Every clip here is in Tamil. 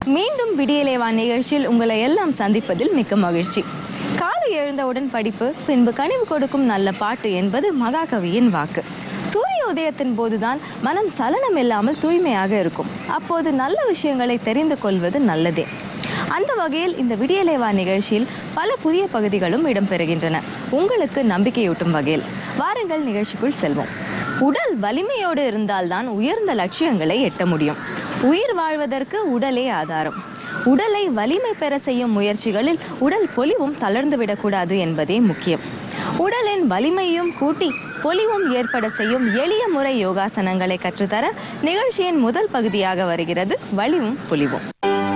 மீண்டும் விடியலேவா நிகழ்ச்சியில் உங்களை எல்லாம் சந்திப்பதில் மிக்க மகிழ்ச்சி காலை எழுந்தவுடன் படிப்பு பின்பு கனிவு கொடுக்கும் நல்ல பாட்டு என்பது மகாகவியின் வாக்கு சூரிய உதயத்தின் போதுதான் மனம் சலனம் இல்லாமல் தூய்மையாக இருக்கும் அப்போது நல்ல விஷயங்களை தெரிந்து கொள்வது நல்லதே அந்த வகையில் இந்த விடியலேவா நிகழ்ச்சியில் பல புதிய பகுதிகளும் இடம்பெறுகின்றன உங்களுக்கு நம்பிக்கையூட்டும் வகையில் வாருங்கள் நிகழ்ச்சிக்குள் செல்வோம் உடல் வலிமையோடு இருந்தால்தான் உயர்ந்த லட்சியங்களை எட்ட முடியும் உயிர் வாழ்வதற்கு உடலே ஆதாரம் உடலை வலிமை பெற செய்யும் முயற்சிகளில் உடல் பொலிவும் தளர்ந்து விடக்கூடாது என்பதே முக்கியம் உடலின் வலிமையும் கூட்டி பொலிவும் ஏற்பட செய்யும் எளிய முறை யோகாசனங்களை கற்றுத்தர நிகழ்ச்சியின் முதல் பகுதியாக வருகிறது வலிவும் பொலிவும்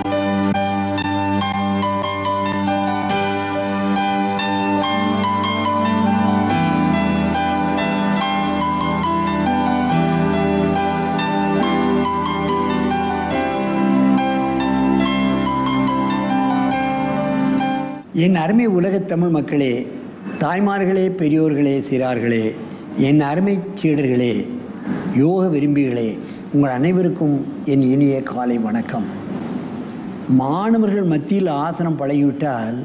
என் அருமை உலகத் தமிழ் மக்களே தாய்மார்களே பெரியோர்களே சிறார்களே என் அருமை சீடர்களே யோக விரும்பிகளே உங்கள் அனைவருக்கும் என் இனிய காலை வணக்கம் மாணவர்கள் மத்தியில் ஆசனம் பழகிவிட்டால்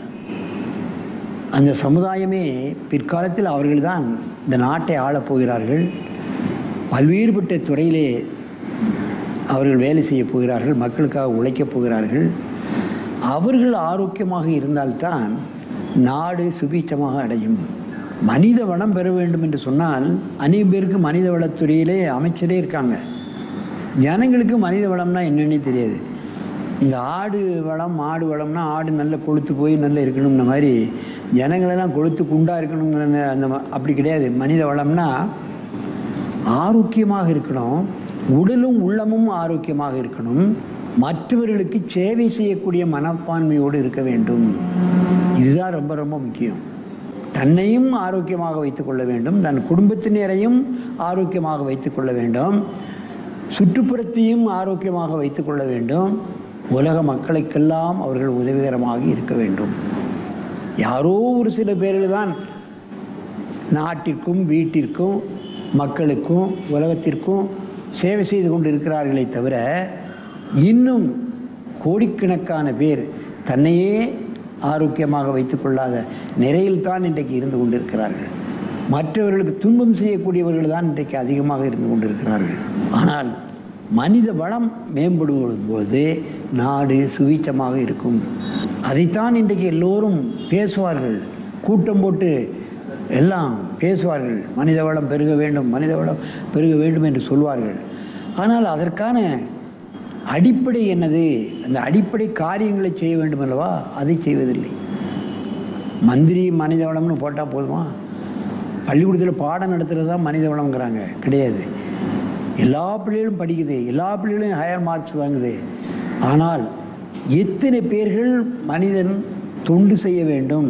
அந்த சமுதாயமே பிற்காலத்தில் அவர்கள்தான் இந்த நாட்டை ஆளப் போகிறார்கள் பல்வேறுபட்ட துறையிலே அவர்கள் வேலை செய்ய போகிறார்கள் மக்களுக்காக உழைக்கப் போகிறார்கள் அவர்கள் ஆரோக்கியமாக இருந்தால்தான் நாடு சுபீட்சமாக அடையும் மனித வளம் பெற வேண்டும் என்று சொன்னால் அநேக பேருக்கு மனித வளத்துறையிலே அமைச்சரே இருக்காங்க ஜனங்களுக்கு மனித வளம்னா என்னன்னே தெரியாது இந்த ஆடு வளம் மாடு வளம்னா ஆடு நல்ல கொழுத்து போய் நல்லா இருக்கணும்ன மாதிரி ஜனங்களெல்லாம் கொழுத்து குண்டா இருக்கணுங்கிற அந்த ம- அப்படி கிடையாது மனித வளம்னா ஆரோக்கியமாக இருக்கணும் உடலும் உள்ளமும் ஆரோக்கியமாக இருக்கணும் மற்றவர்களுக்கு சேவை செய்யக்கூடிய மனப்பான்மையோடு இருக்க வேண்டும் இதுதான் ரொம்ப ரொம்ப முக்கியம் தன்னையும் ஆரோக்கியமாக வைத்துக் கொள்ள வேண்டும் தன் குடும்பத்தினரையும் ஆரோக்கியமாக வைத்துக் கொள்ள வேண்டும் சுற்றுப்புறத்தையும் ஆரோக்கியமாக வைத்துக் கொள்ள வேண்டும் உலக மக்களுக்கெல்லாம் அவர்கள் உதவிகரமாக இருக்க வேண்டும் யாரோ ஒரு சில பேர்கள் தான் நாட்டிற்கும் வீட்டிற்கும் மக்களுக்கும் உலகத்திற்கும் சேவை செய்து கொண்டு இருக்கிறார்களே தவிர இன்னும் கோடிக்கணக்கான பேர் தன்னையே ஆரோக்கியமாக வைத்துக் கொள்ளாத நிலையில் தான் இன்றைக்கு இருந்து கொண்டிருக்கிறார்கள் மற்றவர்களுக்கு துன்பம் செய்யக்கூடியவர்கள் தான் இன்றைக்கு அதிகமாக இருந்து கொண்டிருக்கிறார்கள் ஆனால் மனித வளம் மேம்படும் போது நாடு சுவீச்சமாக இருக்கும் அதைத்தான் இன்றைக்கு எல்லோரும் பேசுவார்கள் கூட்டம் போட்டு எல்லாம் பேசுவார்கள் மனித வளம் பெருக வேண்டும் மனித வளம் பெருக வேண்டும் என்று சொல்வார்கள் ஆனால் அதற்கான அடிப்படை என்னது அந்த அடிப்படை காரியங்களை செய்ய வேண்டும் அல்லவா அதை செய்வதில்லை மந்திரி மனித வளம்னு போட்டால் போதுமா பள்ளிக்கூடத்தில் பாடம் நடத்துறது தான் மனித வளம்ங்கிறாங்க கிடையாது எல்லா பிள்ளைகளும் படிக்குது எல்லா பிள்ளைகளும் ஹையர் மார்க்ஸ் வாங்குது ஆனால் எத்தனை பேர்கள் மனிதன் தொண்டு செய்ய வேண்டும்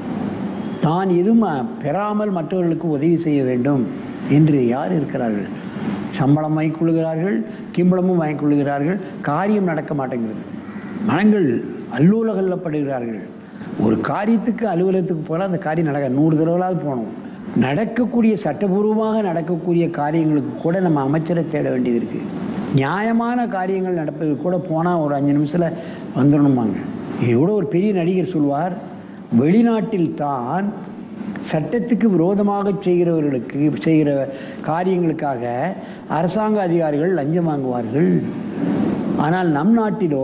தான் எதுவும் பெறாமல் மற்றவர்களுக்கு உதவி செய்ய வேண்டும் என்று யார் இருக்கிறார்கள் சம்பளம் வாங்கிக் கொள்கிறார்கள் கிம்பளமும் வாங்கிக் கொள்கிறார்கள் காரியம் நடக்க மாட்டேங்கிறது மனங்கள் அல்லூலகல்லப்படுகிறார்கள் ஒரு காரியத்துக்கு அலுவலகத்துக்கு போனால் அந்த காரியம் நடக்க நூறு தடவைலாவது போகணும் நடக்கக்கூடிய சட்டபூர்வமாக நடக்கக்கூடிய காரியங்களுக்கு கூட நம்ம அமைச்சரை தேட வேண்டியது இருக்கு நியாயமான காரியங்கள் நடப்பதுக்கு கூட போனால் ஒரு அஞ்சு நிமிஷத்தில் வந்துடணுமாங்க இதோட ஒரு பெரிய நடிகர் சொல்வார் வெளிநாட்டில் தான் சட்டத்துக்கு விரோதமாக செய்கிறவர்களுக்கு செய்கிற காரியங்களுக்காக அரசாங்க அதிகாரிகள் லஞ்சம் வாங்குவார்கள் ஆனால் நம் நாட்டிலோ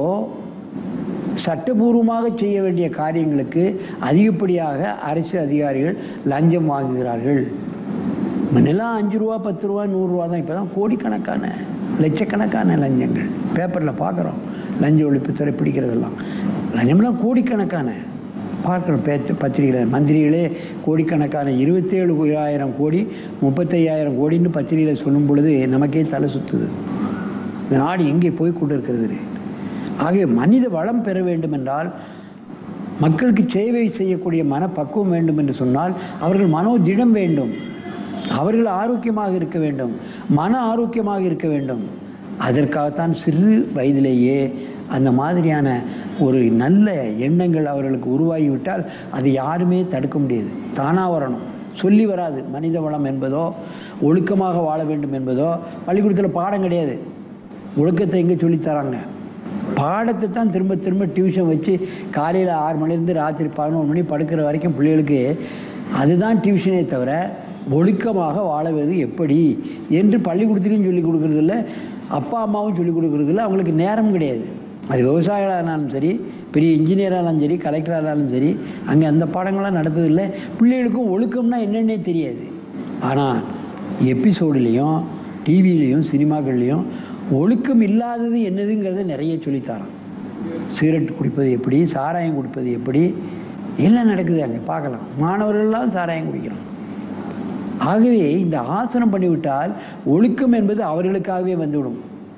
சட்டபூர்வமாக செய்ய வேண்டிய காரியங்களுக்கு அதிகப்படியாக அரசு அதிகாரிகள் லஞ்சம் வாங்குகிறார்கள் முன்னெல்லாம் அஞ்சு ரூபா பத்து ரூபா நூறுரூவா தான் இப்போ தான் கோடிக்கணக்கான லட்சக்கணக்கான லஞ்சங்கள் பேப்பரில் பார்க்குறோம் லஞ்ச ஒழிப்புத்துறை பிடிக்கிறதெல்லாம் லஞ்சம்லாம் கோடிக்கணக்கான பார்க்குறோம் பேச்சு பத்திரிகையில் மந்திரிகளே கோடிக்கணக்கான இருபத்தேழு ஆயிரம் கோடி முப்பத்தையாயிரம் கோடின்னு பத்திரிகையில் சொல்லும் பொழுது நமக்கே தலை சுத்துது இந்த நாடு எங்கே போய் கொண்டு இருக்கிறது ஆகவே மனித வளம் பெற வேண்டும் என்றால் மக்களுக்கு சேவை செய்யக்கூடிய மனப்பக்குவம் வேண்டும் என்று சொன்னால் அவர்கள் மனோதிடம் வேண்டும் அவர்கள் ஆரோக்கியமாக இருக்க வேண்டும் மன ஆரோக்கியமாக இருக்க வேண்டும் அதற்காகத்தான் சிறு வயதிலேயே அந்த மாதிரியான ஒரு நல்ல எண்ணங்கள் அவர்களுக்கு உருவாகிவிட்டால் அது யாருமே தடுக்க முடியாது தானாக வரணும் சொல்லி வராது மனித வளம் என்பதோ ஒழுக்கமாக வாழ வேண்டும் என்பதோ பள்ளிக்கூடத்தில் பாடம் கிடையாது ஒழுக்கத்தை எங்கே சொல்லித் தராங்க பாடத்தை தான் திரும்ப திரும்ப டியூஷன் வச்சு காலையில் ஆறு மணிலேருந்து ராத்திரி பதினொரு மணி படுக்கிற வரைக்கும் பிள்ளைகளுக்கு அதுதான் டியூஷனே தவிர ஒழுக்கமாக வாழவது எப்படி என்று பள்ளிக்கூடத்துலையும் சொல்லிக் கொடுக்கறதில்ல அப்பா அம்மாவும் சொல்லிக் கொடுக்கறதில்ல அவங்களுக்கு நேரம் கிடையாது அது விவசாயிகளாக இருந்தாலும் சரி பெரிய இன்ஜினியராக இருந்தாலும் சரி கலெக்டராக இருந்தாலும் சரி அங்கே அந்த பாடங்கள்லாம் நடத்ததில்லை பிள்ளைகளுக்கும் ஒழுக்கம்னா என்னன்னே தெரியாது ஆனால் எபிசோடுலேயும் டிவிலையும் சினிமாக்கள்லையும் ஒழுக்கம் இல்லாதது என்னதுங்கிறத நிறைய சொல்லித்தரான் சிகரெட் குடிப்பது எப்படி சாராயம் குடிப்பது எப்படி எல்லாம் நடக்குது அங்கே பார்க்கலாம் மாணவர்கள்லாம் சாராயம் குடிக்கிறான் ஆகவே இந்த ஆசனம் பண்ணிவிட்டால் ஒழுக்கம் என்பது அவர்களுக்காகவே வந்துவிடும்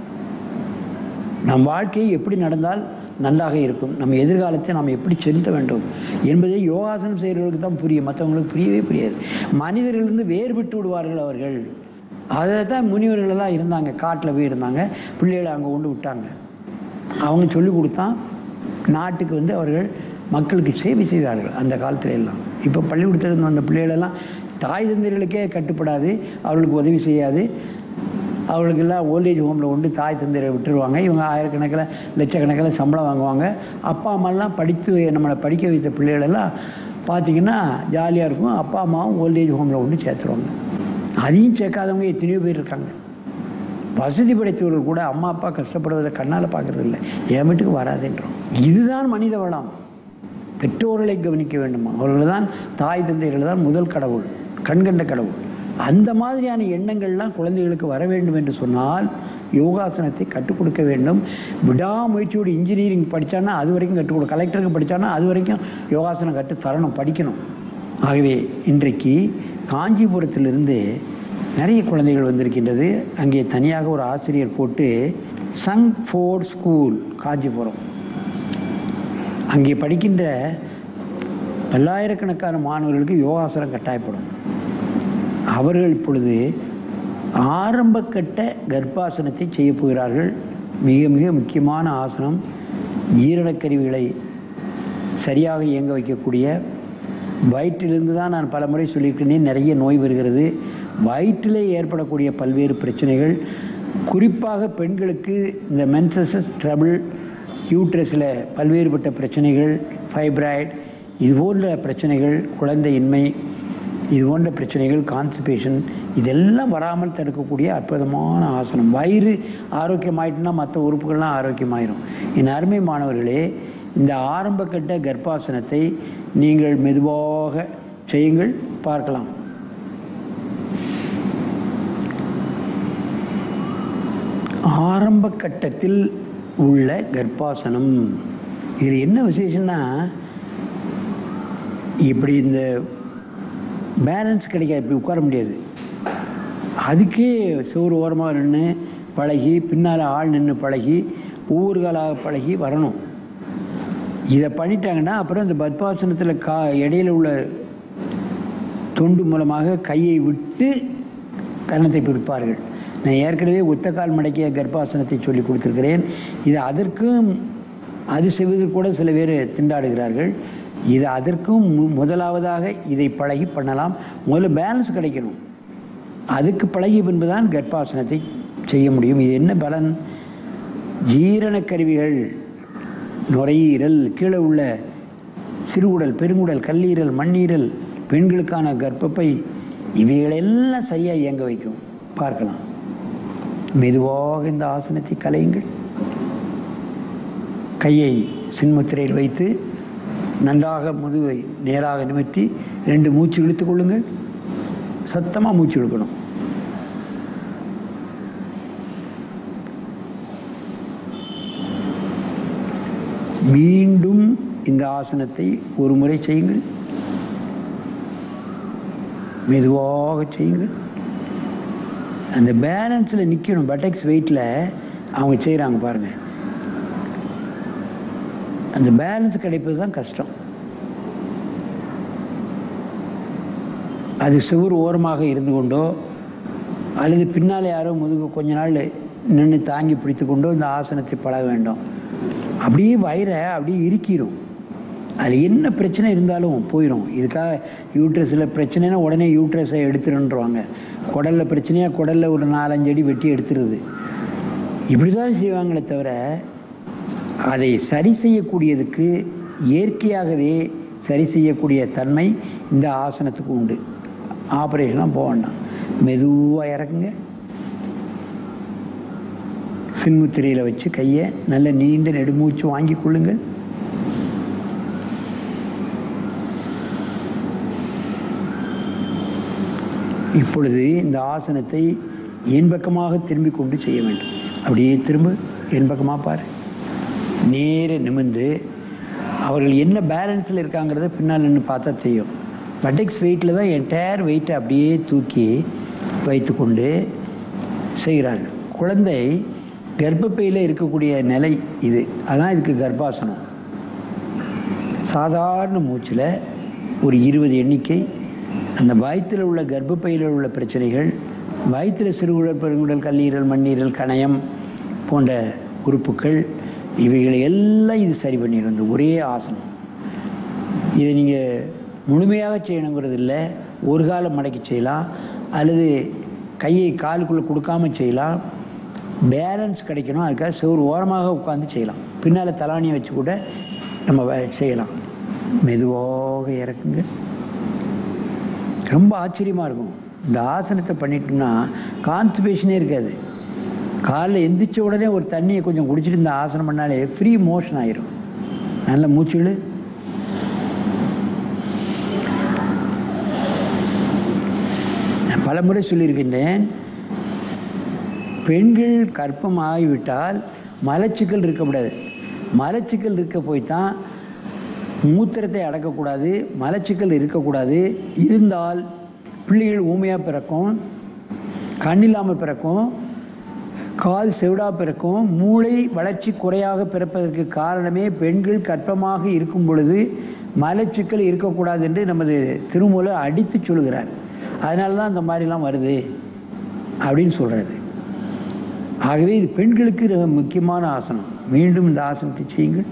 நம் வாழ்க்கையை எப்படி நடந்தால் நன்றாக இருக்கும் நம்ம எதிர்காலத்தை நாம் எப்படி செலுத்த வேண்டும் என்பதை யோகாசனம் செய்கிறவர்களுக்கு தான் புரியும் மற்றவங்களுக்கு புரியவே புரியாது மனிதர்களிருந்து வேறுபட்டு விடுவார்கள் அவர்கள் அதை தான் முனிவர்கள் எல்லாம் இருந்தாங்க காட்டில் போய் இருந்தாங்க பிள்ளைகளை அங்கே கொண்டு விட்டாங்க அவங்க சொல்லி கொடுத்தா நாட்டுக்கு வந்து அவர்கள் மக்களுக்கு சேவை செய்தார்கள் அந்த காலத்துல எல்லாம் இப்போ பள்ளிக்கூடத்திலிருந்து வந்த பிள்ளைகளெல்லாம் தாய் தந்தைகளுக்கே கட்டுப்படாது அவர்களுக்கு உதவி செய்யாது அவர்களுக்கெல்லாம் ஓல்டேஜ் ஹோமில் கொண்டு தாய் தந்தையரை விட்டுருவாங்க இவங்க ஆயிரக்கணக்கில் லட்சக்கணக்கில் சம்பளம் வாங்குவாங்க அப்பா அம்மாலாம் படித்து நம்மளை படிக்க வைத்த பிள்ளைகளெல்லாம் பார்த்தீங்கன்னா ஜாலியாக இருக்கும் அப்பா அம்மாவும் ஓல்டேஜ் ஹோமில் கொண்டு சேர்த்துருவாங்க அதையும் சேர்க்காதவங்க எத்தனையோ பேர் இருக்காங்க வசதி படைத்தவர்கள் கூட அம்மா அப்பா கஷ்டப்படுவதை கண்ணால் பார்க்கறது இல்லை என் வீட்டுக்கு வராதுன்றோம் இதுதான் மனித வளம் பெற்றோர்களை கவனிக்க வேண்டுமா அவர்கள் தான் தாய் தந்தைகள் தான் முதல் கடவுள் கண்கண்ட கடவுள் அந்த மாதிரியான எண்ணங்கள்லாம் குழந்தைகளுக்கு வர வேண்டும் என்று சொன்னால் யோகாசனத்தை கற்றுக் கொடுக்க வேண்டும் விடாமுயற்சியோடு இன்ஜினியரிங் படித்தானா அது வரைக்கும் கற்றுக் கொடு கலெக்டருக்கு படித்தானா அது வரைக்கும் யோகாசனம் கற்று தரணும் படிக்கணும் ஆகவே இன்றைக்கு காஞ்சிபுரத்திலிருந்து நிறைய குழந்தைகள் வந்திருக்கின்றது அங்கே தனியாக ஒரு ஆசிரியர் போட்டு சங் ஃபோர்ட் ஸ்கூல் காஞ்சிபுரம் அங்கே படிக்கின்ற பல்லாயிரக்கணக்கான மாணவர்களுக்கு யோகாசனம் கட்டாயப்படும் அவர்கள் இப்பொழுது ஆரம்பக்கட்ட கர்ப்பாசனத்தை செய்ய போகிறார்கள் மிக மிக முக்கியமான ஆசனம் ஜீரணக்கருவிகளை சரியாக இயங்க வைக்கக்கூடிய வயிற்றிலிருந்து தான் நான் பல முறை சொல்லியிருக்கிறேன் நிறைய நோய் வருகிறது வயிற்றிலே ஏற்படக்கூடிய பல்வேறு பிரச்சனைகள் குறிப்பாக பெண்களுக்கு இந்த மென்சஸ் ட்ரபிள் யூட்ரஸில் பல்வேறுபட்ட பிரச்சனைகள் ஃபைப்ராய்டு இது போன்ற பிரச்சனைகள் குழந்தையின்மை இது போன்ற பிரச்சனைகள் கான்ஸ்டிபேஷன் இதெல்லாம் வராமல் தடுக்கக்கூடிய அற்புதமான ஆசனம் வயிறு ஆரோக்கியமாயிட்டுனா மற்ற உறுப்புகள்லாம் ஆரோக்கியமாயிரும் என் அருமை மாணவர்களே இந்த ஆரம்பக்கட்ட கர்ப்பாசனத்தை நீங்கள் மெதுவாக செய்யுங்கள் பார்க்கலாம் ஆரம்ப கட்டத்தில் உள்ள கர்ப்பாசனம் இது என்ன விசேஷம்னா இப்படி இந்த பேலன்ஸ் கிடைக்காது இப்படி உட்கார முடியாது அதுக்கே சோறு ஓரமாக நின்று பழகி பின்னால் ஆள் நின்று பழகி ஒவ்வொரு காலாக பழகி வரணும் இதை பண்ணிட்டாங்கன்னா அப்புறம் இந்த பத்மாசனத்தில் கா இடையில உள்ள தொண்டு மூலமாக கையை விட்டு கன்னத்தை பிடிப்பார்கள் நான் ஏற்கனவே ஒத்த கால் மடக்கிய கர்ப்பாசனத்தை சொல்லி கொடுத்துருக்கிறேன் இது அதற்கும் அது செய்வதற்கு கூட சில பேர் திண்டாடுகிறார்கள் இது அதற்கும் மு- முதலாவதாக இதை பழகி பண்ணலாம் முதல்ல பேலன்ஸ் கிடைக்கணும் அதுக்கு பழகிய பின்புதான் கர்ப்பாசனத்தை செய்ய முடியும் இது என்ன பலன் ஜீரண கருவிகள் நுரையீரல் கீழே உள்ள சிறுகுடல் பெருங்குடல் கல்லீரல் மண்ணீரல் பெண்களுக்கான கர்ப்பப்பை இவைகளெல்லாம் சரியாக இயங்க வைக்கும் பார்க்கலாம் மெதுவாக இந்த ஆசனத்தை கலையுங்கள் கையை சின்முத்திரையில் வைத்து நன்றாக முதுகை நேராக நிமித்தி ரெண்டு மூச்சு இழுத்துக் கொள்ளுங்கள் சத்தமாக மூச்சு இழுக்கணும் மீண்டும் இந்த ஆசனத்தை ஒரு முறை செய்யுங்கள் மெதுவாக செய்யுங்கள் அந்த பேலன்ஸில் நிற்கணும் பட்டெக்ஸ் வெயிட்டில் அவங்க செய்கிறாங்க பாருங்க அந்த பேலன்ஸ் கிடைப்பது தான் கஷ்டம் அது சுவர் ஓரமாக இருந்து கொண்டோ அல்லது பின்னால் யாரோ முதுகு கொஞ்ச நாள் நின்று தாங்கி பிடித்து கொண்டோ இந்த ஆசனத்தை பழக வேண்டும் அப்படியே வயிறை அப்படியே இறுக்கிடும் அதில் என்ன பிரச்சனை இருந்தாலும் போயிடும் இதுக்காக யூட்ரஸில் பிரச்சனைனா உடனே யூட்ரஸை எடுத்துருன்றவாங்க குடலில் பிரச்சனையாக குடலில் ஒரு நாலஞ்சு அடி வெட்டி எடுத்துருது இப்படி தான் செய்வாங்களே தவிர அதை சரி செய்யக்கூடியதுக்கு இயற்கையாகவே சரி செய்யக்கூடிய தன்மை இந்த ஆசனத்துக்கு உண்டு ஆப்ரேஷன்லாம் போக வேண்டாம் மெதுவாக இறக்குங்க சின்முத்திரையில் வச்சு கையை நல்ல நீண்ட நெடுமூச்சு வாங்கி கொள்ளுங்கள் இப்பொழுது இந்த ஆசனத்தை என் பக்கமாக திரும்பி கொண்டு செய்ய வேண்டும் அப்படியே திரும்ப என் பக்கமாக பாரு நேர நிமிர்ந்து அவர்கள் என்ன பேலன்ஸில் இருக்காங்கிறத பின்னால் நின்று பார்த்தா செய்யும் பட்டெக்ஸ் வெயிட்டில் தான் என்டையர் வெயிட்டை அப்படியே தூக்கி வைத்துக்கொண்டு செய்கிறார்கள் குழந்தை கர்ப்பப்பையில் இருக்கக்கூடிய நிலை இது அதான் இதுக்கு கர்ப்பாசனம் சாதாரண மூச்சில் ஒரு இருபது எண்ணிக்கை அந்த வயிற்றில் உள்ள கர்ப்பப்பையில் உள்ள பிரச்சனைகள் வயிற்றில் சிறுகுடல் பெருங்குடல் கல்லீரல் மண்ணீரல் கணையம் போன்ற உறுப்புகள் இவைகளை எல்லாம் இது சரி பண்ணிடும் இந்த ஒரே ஆசனம் இதை நீங்கள் முழுமையாக செய்யணுங்கிறது இல்லை ஒரு காலம் மடக்கி செய்யலாம் அல்லது கையை காலுக்குள்ளே கொடுக்காம செய்யலாம் பேலன்ஸ் கிடைக்கணும் அதுக்காக செவ்வறு ஓரமாக உட்காந்து செய்யலாம் பின்னால் தலானியை வச்சு கூட நம்ம வே- செய்யலாம் மெதுவாக இறக்குங்க ரொம்ப ஆச்சரியமாக இருக்கும் இந்த ஆசனத்தை பண்ணிட்டோம்னா கான்ஸ்டிபேஷனே இருக்காது காலைல எந்திரிச்ச உடனே ஒரு தண்ணியை கொஞ்சம் குடிச்சிட்டு இந்த ஆசனம் பண்ணாலே ஃப்ரீ மோஷன் ஆயிரும் நல்ல மூச்சுழு நான் பலமுறை சொல்லியிருக்கின்றேன் பெண்கள் கற்பம் ஆகிவிட்டால் மலச்சிக்கல் இருக்கக்கூடாது மலச்சிக்கல் இருக்க போய் தான் மூத்திரத்தை அடக்கக்கூடாது மலச்சிக்கல் இருக்கக்கூடாது இருந்தால் பிள்ளைகள் ஊமையாக பிறக்கும் கண்ணில்லாமல் பிறக்கும் கால் செவிடா பிறக்கும் மூளை வளர்ச்சி குறையாக பிறப்பதற்கு காரணமே பெண்கள் கற்பமாக இருக்கும் பொழுது மலச்சிக்கல் இருக்கக்கூடாது என்று நமது திருமூல அடித்து சொல்கிறார் அதனால தான் இந்த மாதிரிலாம் வருது அப்படின்னு சொல்றாரு ஆகவே இது பெண்களுக்கு ரொம்ப முக்கியமான ஆசனம் மீண்டும் இந்த ஆசனத்தை செய்யுங்கள்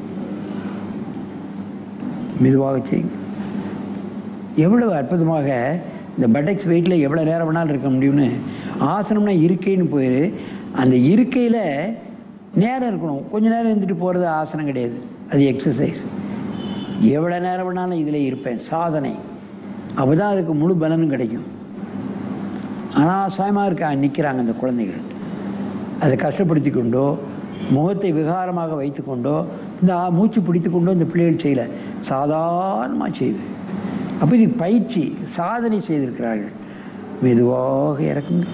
மெதுவாக செய்யுங்கள் எவ்வளவு அற்புதமாக இந்த பட்டெக்ஸ் வெயிட்டில் எவ்வளோ நேரம் வேணாலும் இருக்க முடியும்னு ஆசனம்னா இருக்கைன்னு போய் அந்த இருக்கையில் நேரம் இருக்கணும் கொஞ்ச நேரம் இருந்துட்டு போகிறது ஆசனம் கிடையாது அது எக்ஸசைஸ் எவ்வளோ நேரம் வேணாலும் இதில் இருப்பேன் சாதனை அப்போ தான் அதுக்கு முழு பலனும் கிடைக்கும் அனாவசியமாக இருக்கா நிற்கிறாங்க அந்த குழந்தைகள் அதை கஷ்டப்படுத்தி கொண்டோ முகத்தை விகாரமாக வைத்துக்கொண்டோ இந்த ஆ- மூச்சு பிடித்து கொண்டோ இந்த பிள்ளைகள் செய்யல சாதாரணமாக செய்யுது அப்போ இது பயிற்சி சாதனை செய்திருக்கிறார்கள் மெதுவாக இறக்குங்க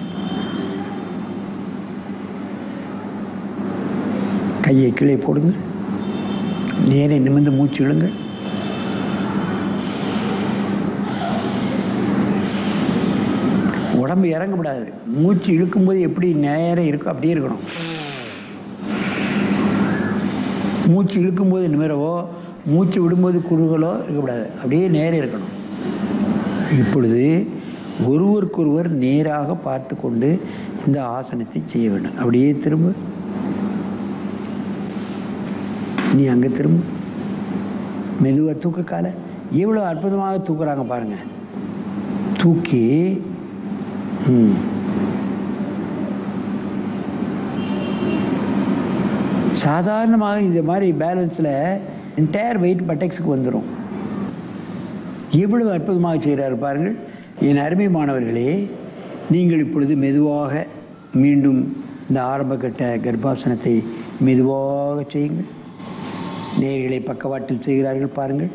கையை கீழே போடுங்க நேரே நிமிர்ந்து மூச்சு இழுங்க உடம்பு இறங்கக்கூடாது மூச்சு இழுக்கும்போது எப்படி நேரம் இருக்கும் அப்படியே இருக்கணும் மூச்சு இழுக்கும்போது நிமிரவோ மூச்சு விடும்போது குறுகலோ இருக்கக்கூடாது அப்படியே நேரம் இருக்கணும் இப்பொழுது ஒருவருக்கொருவர் நேராக பார்த்து கொண்டு இந்த ஆசனத்தை செய்ய வேண்டும் அப்படியே திரும்ப நீ அங்கே திரும்ப மெதுவாக தூக்க கால எவ்வளோ அற்புதமாக தூக்குறாங்க பாருங்க தூக்கி ம். சாதாரணமாக இந்த மாதிரி பேலன்ஸில் என்டையர் வெயிட் பட்டெக்ஸுக்கு வந்துடும் எவ்வளவு அற்புதமாக செய்கிறார் பாருங்கள் என் அருமை மாணவர்களே நீங்கள் இப்பொழுது மெதுவாக மீண்டும் இந்த ஆரம்பகட்ட கர்ப்பாசனத்தை மெதுவாக செய்யுங்கள் நேர்களை பக்கவாட்டில் செய்கிறார்கள் பாருங்கள்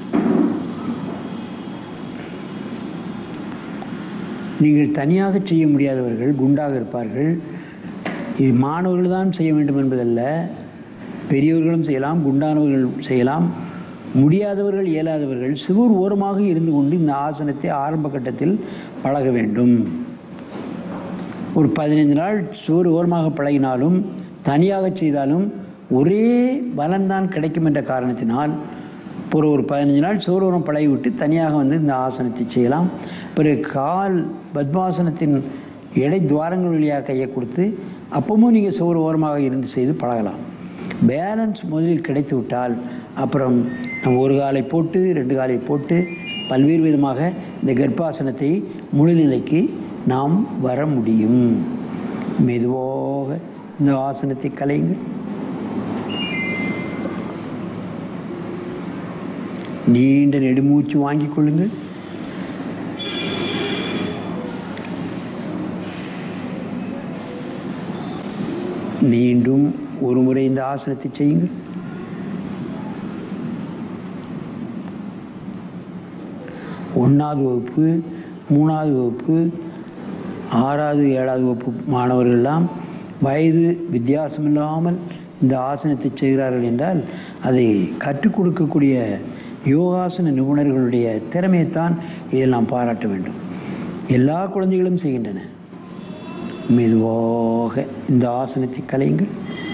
நீங்கள் தனியாக செய்ய முடியாதவர்கள் குண்டாக இருப்பார்கள் இது மாணவர்கள் தான் செய்ய வேண்டும் என்பதல்ல பெரியவர்களும் செய்யலாம் குண்டானவர்கள் செய்யலாம் முடியாதவர்கள் இயலாதவர்கள் சுவர் ஓரமாக இருந்து கொண்டு இந்த ஆசனத்தை ஆரம்ப கட்டத்தில் பழக வேண்டும் ஒரு பதினைந்து நாள் சுவர் ஓரமாக பழகினாலும் தனியாக செய்தாலும் ஒரே பலன்தான் கிடைக்கும் என்ற காரணத்தினால் ஒரு ஒரு பதினஞ்சு நாள் சோரோரம் பழகிவிட்டு தனியாக வந்து இந்த ஆசனத்தை செய்யலாம் பிறகு கால் பத்மாசனத்தின் எடை துவாரங்கள் வழியாக கையை கொடுத்து அப்பவும் நீங்கள் சோறு ஓரமாக இருந்து செய்து பழகலாம் பேலன்ஸ் முதலில் கிடைத்து விட்டால் அப்புறம் நம்ம ஒரு காலை போட்டு ரெண்டு காலை போட்டு பல்வேறு விதமாக இந்த கர்ப்பாசனத்தை முழுநிலைக்கு நாம் வர முடியும் மெதுவாக இந்த ஆசனத்தை கலையுங்கள் நீண்ட நெடுமூச்சு வாங்கிக் கொள்ளுங்கள் மீண்டும் ஒரு முறை இந்த ஆசனத்தை செய்யுங்கள் ஒன்றாவது வகுப்பு மூணாவது வகுப்பு ஆறாவது ஏழாவது வகுப்பு மாணவர்கள்லாம் வயது வித்தியாசம் இல்லாமல் இந்த ஆசனத்தை செய்கிறார்கள் என்றால் அதை கற்றுக் கொடுக்கக்கூடிய யோகாசன நிபுணர்களுடைய திறமையைத்தான் இதில் நாம் பாராட்ட வேண்டும் எல்லா குழந்தைகளும் செய்கின்றன மெதுவாக இந்த ஆசனத்தை கலையுங்கள்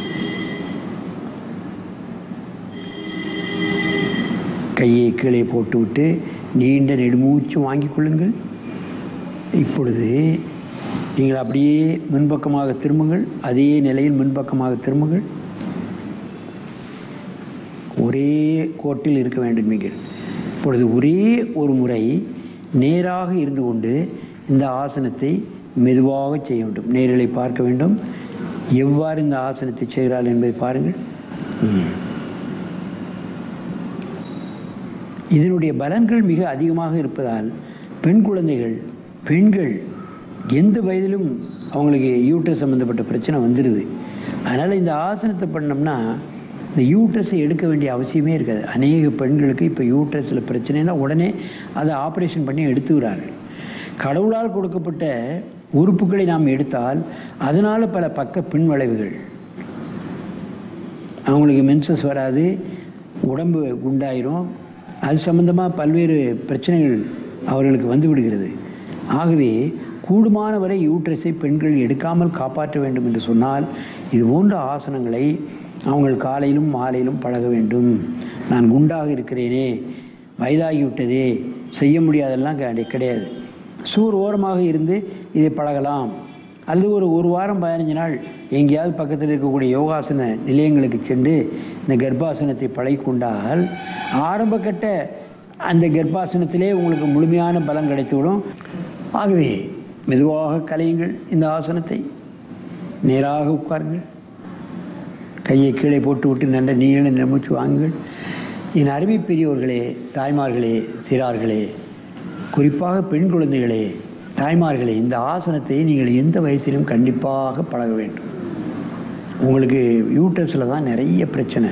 கையை கீழே போட்டுவிட்டு நீண்ட நெடுமூச்சு வாங்கிக் கொள்ளுங்கள் இப்பொழுது நீங்கள் அப்படியே முன்பக்கமாக திரும்புங்கள் அதே நிலையில் முன்பக்கமாக திரும்புங்கள் ஒரே கோட்டில் இருக்க வேண்டும் நீங்கள் இப்பொழுது ஒரே ஒரு முறை நேராக இருந்து கொண்டு இந்த ஆசனத்தை மெதுவாக செய்ய வேண்டும் நேரலை பார்க்க வேண்டும் எவ்வாறு இந்த ஆசனத்தை செய்கிறாள் என்பதை பாருங்கள் ம். இதனுடைய பலன்கள் மிக அதிகமாக இருப்பதால் பெண் குழந்தைகள் பெண்கள் எந்த வயதிலும் அவங்களுக்கு யூட்ரஸ் சம்மந்தப்பட்ட பிரச்சனை வந்துடுது அதனால் இந்த ஆசனத்தை பண்ணோம்னா இந்த யூட்ரஸை எடுக்க வேண்டிய அவசியமே இருக்காது அநேக பெண்களுக்கு இப்போ யூட்ரஸில் பிரச்சனைனா உடனே அதை ஆப்ரேஷன் பண்ணி எடுத்துக்கிறார்கள் கடவுளால் கொடுக்கப்பட்ட உறுப்புகளை நாம் எடுத்தால் அதனால் பல பக்க பின்விளைவுகள் அவங்களுக்கு மென்சஸ் வராது உடம்பு குண்டாயிரும் அது சம்பந்தமாக பல்வேறு பிரச்சனைகள் அவர்களுக்கு வந்து விடுகிறது ஆகவே கூடுமான வரை யூட்ரஸை பெண்கள் எடுக்காமல் காப்பாற்ற வேண்டும் என்று சொன்னால் இது போன்ற ஆசனங்களை அவங்கள் காலையிலும் மாலையிலும் பழக வேண்டும் நான் குண்டாக இருக்கிறேனே வயதாகிவிட்டதே செய்ய முடியாதெல்லாம் கிடை- கிடையாது சூர் ஓரமாக இருந்து இதை பழகலாம் அல்லது ஒரு ஒரு வாரம் பதினஞ்சு நாள் எங்கேயாவது பக்கத்தில் இருக்கக்கூடிய யோகாசன நிலையங்களுக்கு சென்று இந்த கர்ப்பாசனத்தை பழகிக்கொண்டால் ஆரம்பக்கட்ட அந்த கர்ப்பாசனத்திலே உங்களுக்கு முழுமையான பலம் கிடைத்துவிடும் ஆகவே மெதுவாக கலையுங்கள் இந்த ஆசனத்தை நேராக உட்காருங்கள் கையை கீழே போட்டு விட்டு நல்ல நீள நிமிச்சு வாங்குங்கள் என் அருமை பெரியோர்களே தாய்மார்களே சிறார்களே குறிப்பாக பெண் குழந்தைகளே தாய்மார்களே இந்த ஆசனத்தை நீங்கள் எந்த வயசிலும் கண்டிப்பாக பழக வேண்டும் உங்களுக்கு யூட்ரஸில் தான் நிறைய பிரச்சனை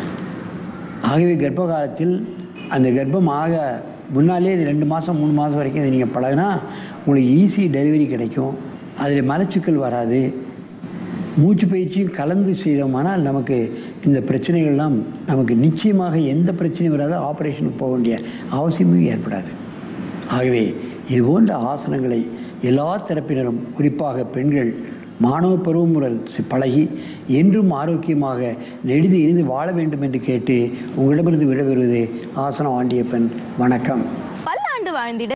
ஆகவே கர்ப்ப காலத்தில் அந்த கர்ப்பம் ஆக முன்னாலே இது ரெண்டு மாதம் மூணு மாதம் வரைக்கும் இதை நீங்கள் பழகினா உங்களுக்கு ஈஸி டெலிவரி கிடைக்கும் அதில் மலச்சிக்கல் வராது மூச்சு பயிற்சியும் கலந்து செய்தோமானால் நமக்கு இந்த பிரச்சனைகள்லாம் நமக்கு நிச்சயமாக எந்த பிரச்சனையும் வராது ஆப்ரேஷனுக்கு போக வேண்டிய அவசியமும் ஏற்படாது ஆகவே இது போன்ற ஆசனங்களை எல்லா தரப்பினரும் குறிப்பாக பெண்கள் மாணவ பருவம் முதல் சி- பழகி என்றும் ஆரோக்கியமாக நெடுது இருந்து வாழ வேண்டும் என்று கேட்டு உங்களிடமிருந்து விடைபெறுவது ஆசனம் ஆண்டியப்பன் வணக்கம் பல்லாண்டு வாழ்ந்திட